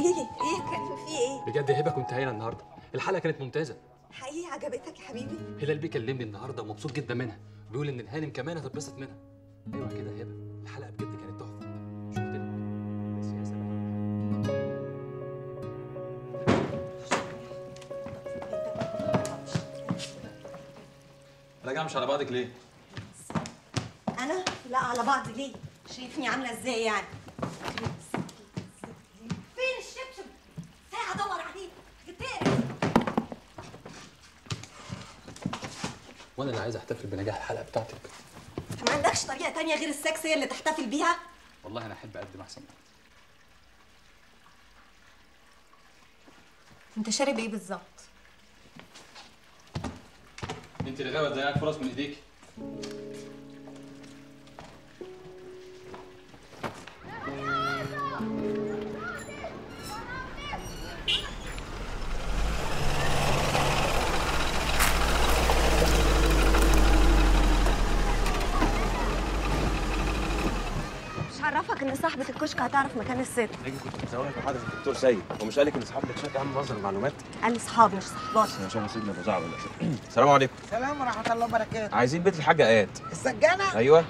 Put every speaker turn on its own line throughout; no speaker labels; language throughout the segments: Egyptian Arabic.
ايه ايه كان في ايه
بجد يا هبه كنت هايله النهارده الحلقه كانت ممتازه
حقيقي عجبتك يا حبيبي
هلال بيه كلمني النهارده ومبسوط جدا منها بيقول ان الهانم كمان هتتبسط منها ايوه كده يا هبه الحلقه بجد كانت تحفه شفت لك بس يا سلام
راجعه مش على بعضك ليه؟
انا لا على بعض ليه شايفني عامله ازاي يعني فين الشبشب ساعه ادور عليه جبتيه
وانا اللي عايز احتفل بنجاح الحلقه بتاعتك
ما عندكش طريقه تانية غير السكس هي اللي تحتفل بيها
والله انا احب اقدم احسن منك
انت شارب ايه بالظبط
انت اللي غاوي تضيعي فرص من ايديك
مش عرفك ان صاحبه الكشك هتعرف مكان الست
نجي كنت بزورك لحضرة الدكتور سيد ومش قالك ان اصحابك شكل عامل مصدر المعلومات
قال لي صحاب مش صحبات
عشان سيدنا ابو زعبل ولا شيء السلام عليكم
سلام ورحمة الله وبركاته
عايزين بيت الحاجه ايات
السجانة
ايوه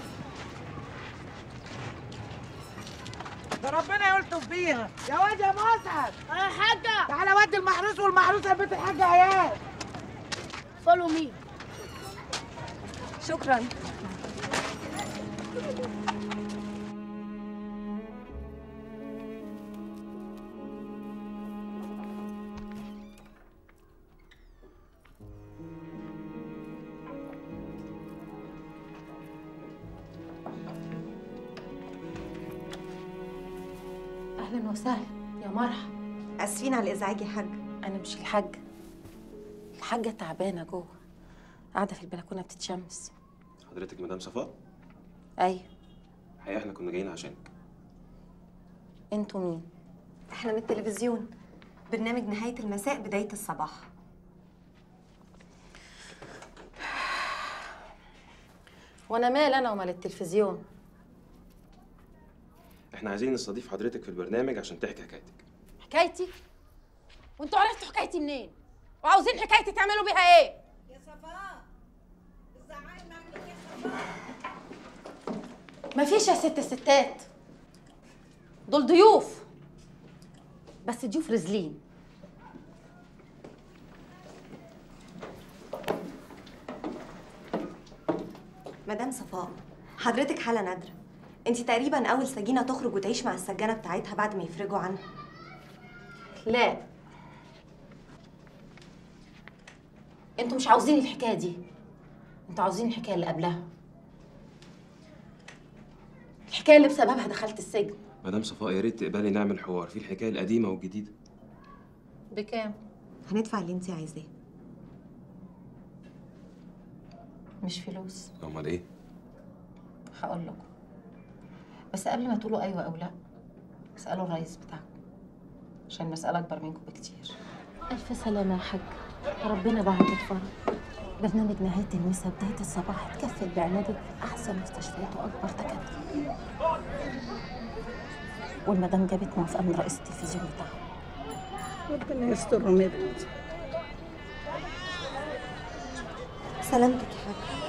ده ربنا يلطف بيها يا واد يا مسعد يا حاجة تعالى ودي المحروس والمحروسة لبيت الحاجة عيال
فولو مي
شكرا
اهلا وسهلا يا مرحبا
اسفين على الازعاج يا حاج
انا مش الحاجه الحاجه تعبانه جوه قاعده في البلكونه بتتشمس
حضرتك مدام صفاء
ايوه
الحقيقه احنا كنا جايين عشانك
انتوا مين
احنا من التلفزيون برنامج نهايه المساء بدايه الصباح
وانا مال انا ومال التلفزيون
احنا عايزين نستضيف حضرتك في البرنامج عشان تحكي حكايتك
حكايتي وانتوا عرفتوا حكايتي منين وعاوزين حكايتي تعملوا بيها ايه مفيش يا ست ستات دول ضيوف بس ضيوف رزلين
مدام صفاء حضرتك حاله نادره انت تقريبا اول سجينه تخرج وتعيش مع السجانه بتاعتها بعد ما يفرجوا عنها
لا انتوا مش عاوزين الحكايه دي انتوا عاوزين الحكايه اللي قبلها الحكايه اللي بسببها دخلت السجن
مدام صفاء يا ريت تقبلي نعمل حوار في الحكايه القديمه والجديده
بكام
هندفع اللي انت عايزاه
مش فلوس
امال ايه
هقول لكم بس قبل ما تقولوا ايوه او لا اسالوا الرئيس بتاعكم عشان المساله اكبر منكم بكتير الف سلامه يا حاج ربنا بعد الفرج برنامج نهاية المسا بداية الصباح اتكفل بعناية أحسن مستشفيات وأكبر دكاترة والمدام جابت موافقة من رئيس التلفزيون بتاعها
ربنا يستر ومدد
سلامتك يا حاج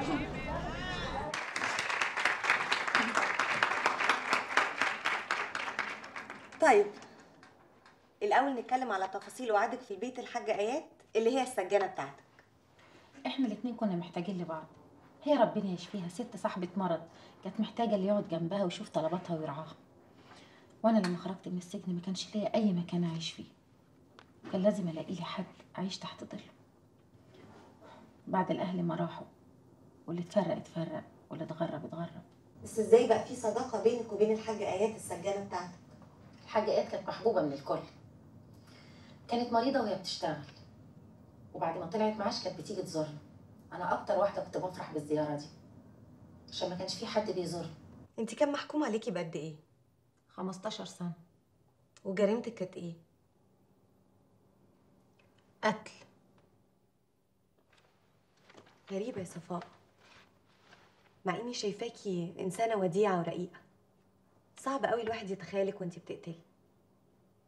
طيب الاول نتكلم على تفاصيل وعدك في البيت الحاجه ايات اللي هي السجانه بتاعتك
احنا الاتنين كنا محتاجين لبعض هي ربنا يشفيها ست صاحبة مرض كانت محتاجة اللي يقعد جنبها ويشوف طلباتها ويرعاها وانا لما خرجت من السجن ما كانش ليا اي مكان اعيش فيه كان لازم الاقي لي حد اعيش تحت ظله بعد الاهل ما راحوا واللي اتفرق اتفرق واللي اتغرب اتغرب
بس ازاي بقى في صداقه بينك وبين الحاجه ايات السجانه بتاعتك
الحاجة اياد كانت محبوبة من الكل كانت مريضة وهي بتشتغل وبعد ما طلعت معاش كانت بتيجي تزورنا انا اكتر واحدة كنت بفرح بالزيارة دي عشان ما كانش في حد بيزورنا
انت كان محكوم عليكي بقد ايه
15 سنة
وجريمتك كانت ايه
قتل
غريبه يا صفاء مع اني شايفاكي انسانه وديعه ورقيقه صعب قوي الواحد يتخيلك وانت بتقتلي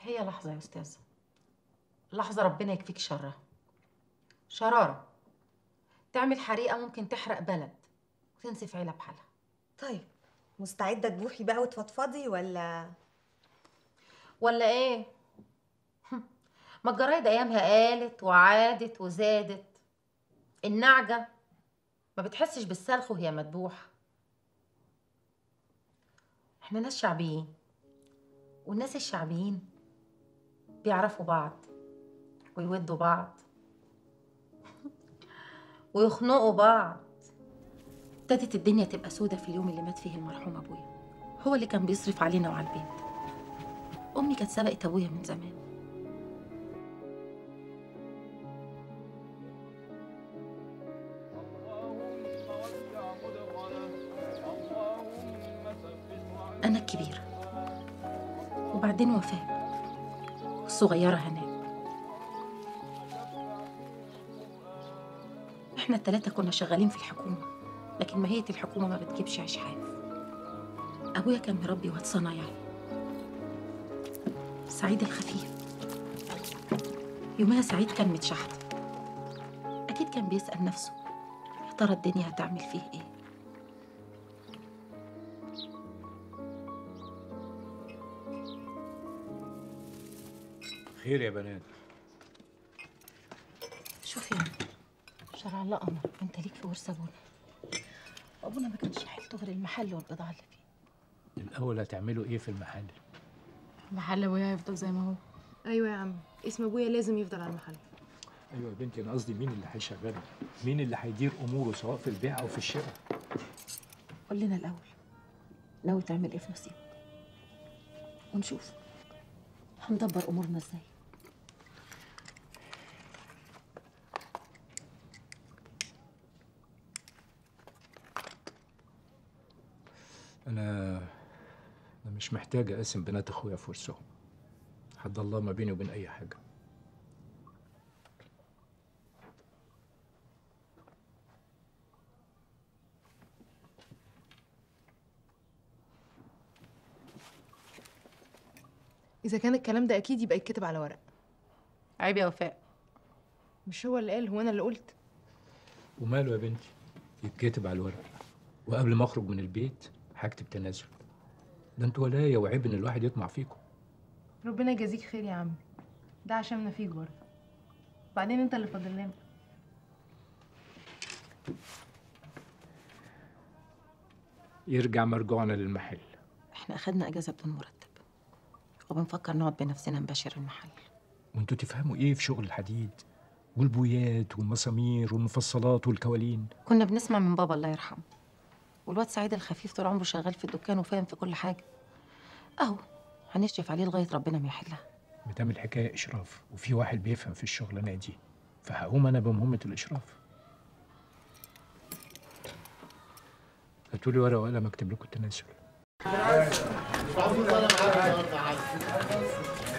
هي لحظة يا أستاذ لحظة ربنا يكفيك شرها شرارة تعمل حريقة ممكن تحرق بلد وتنسف عيلة بحالها
طيب مستعده تبوحي بقى وتفضفضي ولا
ولا ايه ما الجرايد ايامها قالت وعادت وزادت النعجة ما بتحسش بالسلخ وهي مدبوحة احنا ناس شعبيين والناس الشعبيين بيعرفوا بعض ويودوا بعض ويخنقوا بعض ابتدت الدنيا تبقى سودة في اليوم اللي مات فيه المرحوم ابويا هو اللي كان بيصرف علينا وعلى البيت امي كانت سبقت ابويا من زمان انا الكبيره وبعدين وفاء والصغيره هناء احنا التلاتة كنا شغالين في الحكومة لكن ماهية الحكومة ما بتجيبش عيش حاف أبويا كان مربي واد صنايعي سعيد الخفيف يومها سعيد كان متشحت أكيد كان بيسأل نفسه يا ترى الدنيا هتعمل فيه إيه
خير يا بنات
شوف يا شرع الله قمر انت ليك في ورث ابونا وابونا ما كانش حيلته غير المحل والبضاعه اللي فيه
الأول هتعملوا إيه في المحل؟
محل ابويا هيفضل زي ما هو
ايوه يا عم اسم ابويا لازم يفضل على المحل
أيوة يا بنتي أنا قصدي مين اللي هيشغله؟ مين اللي هيدير أموره سواء في البيع أو في الشراء؟
قول لنا الاول ناوي تعمل ايه في نصيبك ونشوف هندبر امورنا ازاي
أنا أنا مش محتاج أقسم بنات أخويا في ورثهم حد الله ما بيني وبين أي حاجة
اذا كان الكلام ده اكيد يبقى يتكتب على ورق
عيب يا وفاء
مش هو اللي قال هو انا اللي قلت
وماله يا بنتي؟ يتكتب على الورق وقبل ما أخرج من البيت هكتب تنازل ده انتوا ولاية وعيب إن الواحد يطمع فيكم
ربنا يجازيك خير يا عم ده عشمنا فيك برضه بعدين انت اللي فاضل لنا
يرجع مرجوعنا للمحل
احنا اخدنا اجازه بدون مرتب وبنفكر نقعد بنفسنا نباشر المحل
وانتوا تفهموا ايه في شغل الحديد والبويات والمسامير والمفصلات والكوالين
كنا بنسمع من بابا الله يرحمه والواد سعيد الخفيف طول عمره شغال في الدكان وفاهم في كل حاجه اهو هنشرف عليه لغايه ربنا ما يحلها
بتعمل الحكايه اشراف وفي واحد بيفهم في الشغلانه دي فهقوم انا بمهمه الاشراف هاتوا لي ورقه وقلم اكتب لكم التنازل